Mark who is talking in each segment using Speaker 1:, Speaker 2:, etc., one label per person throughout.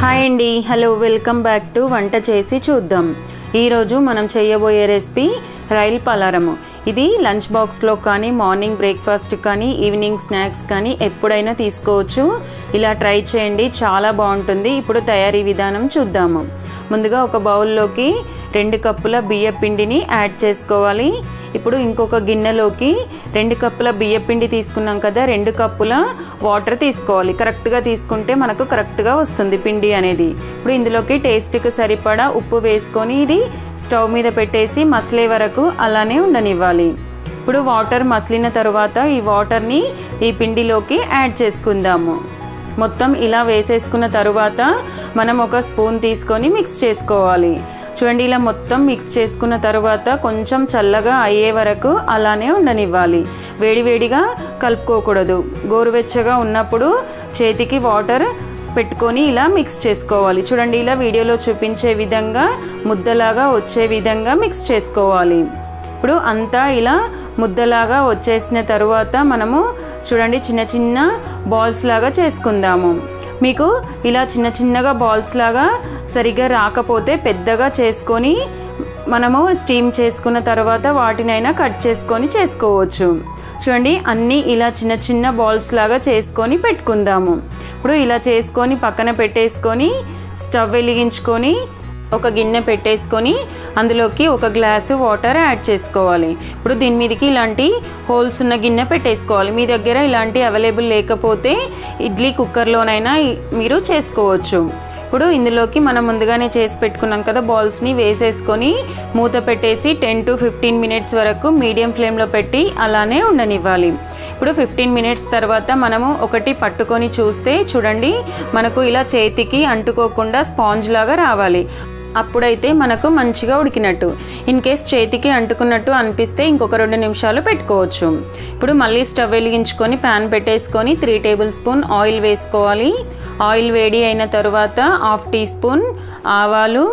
Speaker 1: hi అండి hello welcome back to వంట చేసి చూద్దాం ఈరోజు మనం చేయబోయే రెసిపీ రైల్ పలారము ఇది లంచ్ బాక్స్లో కానీ మార్నింగ్ బ్రేక్ఫాస్ట్ కానీ ఈవినింగ్ స్నాక్స్ కానీ ఎప్పుడైనా తీసుకోవచ్చు ఇలా ట్రై చేయండి చాలా బాగుంటుంది ఇప్పుడు తయారీ విధానం చూద్దాము ముందుగా ఒక బౌల్లోకి రెండు కప్పుల బియ్య పిండిని యాడ్ చేసుకోవాలి ఇప్పుడు ఇంకొక గిన్నెలోకి రెండు కప్పుల బియ్య పిండి తీసుకున్నాం కదా రెండు కప్పుల వాటర్ తీసుకోవాలి కరెక్ట్గా తీసుకుంటే మనకు కరెక్ట్గా వస్తుంది పిండి అనేది ఇప్పుడు ఇందులోకి టేస్ట్కి సరిపడా ఉప్పు వేసుకొని ఇది స్టవ్ మీద పెట్టేసి మసలే వరకు అలానే ఉండనివ్వాలి ఇప్పుడు వాటర్ మసిలిన తర్వాత ఈ వాటర్ని ఈ పిండిలోకి యాడ్ చేసుకుందాము మొత్తం ఇలా వేసేసుకున్న తరువాత మనం ఒక స్పూన్ తీసుకొని మిక్స్ చేసుకోవాలి చూడండి ఇలా మొత్తం మిక్స్ చేసుకున్న తర్వాత కొంచెం చల్లగా అయ్యే వరకు అలానే ఉండనివ్వాలి వేడివేడిగా కలుపుకోకూడదు గోరువెచ్చగా ఉన్నప్పుడు చేతికి వాటర్ పెట్టుకొని ఇలా మిక్స్ చేసుకోవాలి చూడండి ఇలా వీడియోలో చూపించే విధంగా ముద్దలాగా వచ్చే విధంగా మిక్స్ చేసుకోవాలి ఇప్పుడు అంతా ఇలా ముద్దలాగా వచ్చేసిన తరువాత మనము చూడండి చిన్న చిన్న బాల్స్ లాగా చేసుకుందాము మీకు ఇలా చిన్న చిన్నగా బాల్స్ లాగా సరిగ్గా రాకపోతే పెద్దగా చేసుకొని మనము స్టీమ్ చేసుకున్న తర్వాత వాటినైనా కట్ చేసుకొని చేసుకోవచ్చు చూడండి అన్నీ ఇలా చిన్న చిన్న బాల్స్ లాగా చేసుకొని పెట్టుకుందాము ఇప్పుడు ఇలా చేసుకొని పక్కన పెట్టేసుకొని స్టవ్ వెలిగించుకొని ఒక గిన్నె పెట్టేసుకొని అందులోకి ఒక గ్లాసు వాటర్ యాడ్ చేసుకోవాలి ఇప్పుడు దీని మీదకి ఇలాంటి హోల్స్ ఉన్న గిన్నె పెట్టేసుకోవాలి మీ దగ్గర ఇలాంటి అవైలబుల్ లేకపోతే ఇడ్లీ కుక్కర్లోనైనా మీరు చేసుకోవచ్చు ఇప్పుడు ఇందులోకి మనం ముందుగానే చేసి పెట్టుకున్నాం కదా బాల్స్ని వేసేసుకొని మూత పెట్టేసి టెన్ టు ఫిఫ్టీన్ మినిట్స్ వరకు మీడియం ఫ్లేమ్లో పెట్టి అలానే ఉండనివ్వాలి ఇప్పుడు ఫిఫ్టీన్ మినిట్స్ తర్వాత మనము ఒకటి పట్టుకొని చూస్తే చూడండి మనకు ఇలా చేతికి అంటుకోకుండా స్పాంజ్ లాగా రావాలి అప్పుడైతే మనకు మంచిగా ఉడికినట్టు ఇన్ కేస్ చేతికి అంటుకున్నట్టు అనిపిస్తే ఇంకొక రెండు నిమిషాలు పెట్టుకోవచ్చు ఇప్పుడు మళ్ళీ స్టవ్ వెలిగించుకొని ప్యాన్ పెట్టేసుకొని త్రీ టేబుల్ స్పూన్ ఆయిల్ వేసుకోవాలి ఆయిల్ వేడి అయిన తర్వాత హాఫ్ టీ స్పూన్ ఆవాలు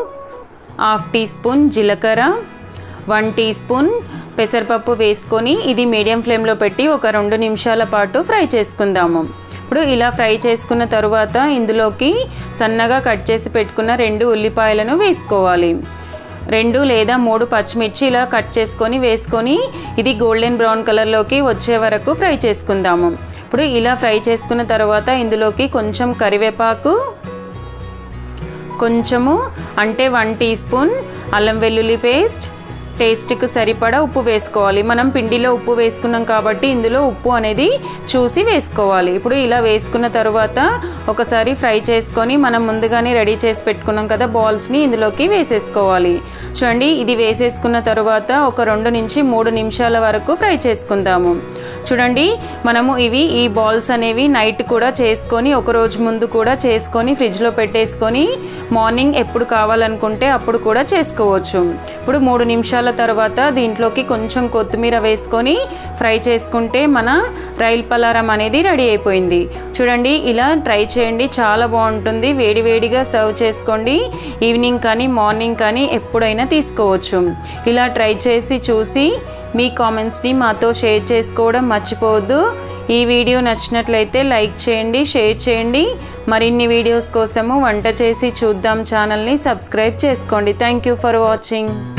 Speaker 1: హాఫ్ టీ స్పూన్ జీలకర్ర వన్ టీ స్పూన్ పెసరపప్పు వేసుకొని ఇది మీడియం ఫ్లేమ్లో పెట్టి ఒక రెండు నిమిషాల పాటు ఫ్రై చేసుకుందాము ఇప్పుడు ఇలా ఫ్రై చేసుకున్న తరువాత ఇందులోకి సన్నగా కట్ చేసి పెట్టుకున్న రెండు ఉల్లిపాయలను వేసుకోవాలి రెండు లేదా మూడు పచ్చిమిర్చి ఇలా కట్ చేసుకొని వేసుకొని ఇది గోల్డెన్ బ్రౌన్ కలర్లోకి వచ్చే వరకు ఫ్రై చేసుకుందాము ఇప్పుడు ఇలా ఫ్రై చేసుకున్న తర్వాత ఇందులోకి కొంచెం కరివేపాకు కొంచెము అంటే వన్ టీ స్పూన్ అల్లం వెల్లుల్లి పేస్ట్ టేస్ట్కి సరిపడా ఉప్పు వేసుకోవాలి మనం పిండిలో ఉప్పు వేసుకున్నాం కాబట్టి ఇందులో ఉప్పు అనేది చూసి వేసుకోవాలి ఇప్పుడు ఇలా వేసుకున్న తర్వాత ఒకసారి ఫ్రై చేసుకొని మనం ముందుగానే రెడీ చేసి పెట్టుకున్నాం కదా బాల్స్ని ఇందులోకి వేసేసుకోవాలి చూడండి ఇది వేసేసుకున్న తర్వాత ఒక రెండు నుంచి మూడు నిమిషాల వరకు ఫ్రై చేసుకుందాము చూడండి మనము ఇవి ఈ బాల్స్ అనేవి నైట్ కూడా చేసుకొని ఒక రోజు ముందు కూడా చేసుకొని ఫ్రిడ్జ్లో పెట్టేసుకొని మార్నింగ్ ఎప్పుడు కావాలనుకుంటే అప్పుడు కూడా చేసుకోవచ్చు ఇప్పుడు మూడు నిమిషాల తర్వాత దీంట్లోకి కొంచెం కొత్తిమీర వేసుకొని ఫ్రై చేసుకుంటే మన రైల్ పలారం అనేది రెడీ అయిపోయింది చూడండి ఇలా ట్రై చేయండి చాలా బాగుంటుంది వేడివేడిగా సర్వ్ చేసుకోండి ఈవినింగ్ కానీ మార్నింగ్ కానీ ఎప్పుడైనా తీసుకోవచ్చు ఇలా ట్రై చేసి చూసి మీ కామెంట్స్ని మాతో షేర్ చేసుకోవడం మర్చిపోవద్దు ఈ వీడియో నచ్చినట్లయితే లైక్ చేయండి షేర్ చేయండి మరిన్ని వీడియోస్ కోసము వంట చేసి చూద్దాం ఛానల్ని సబ్స్క్రైబ్ చేసుకోండి థ్యాంక్ యూ ఫర్ వాచింగ్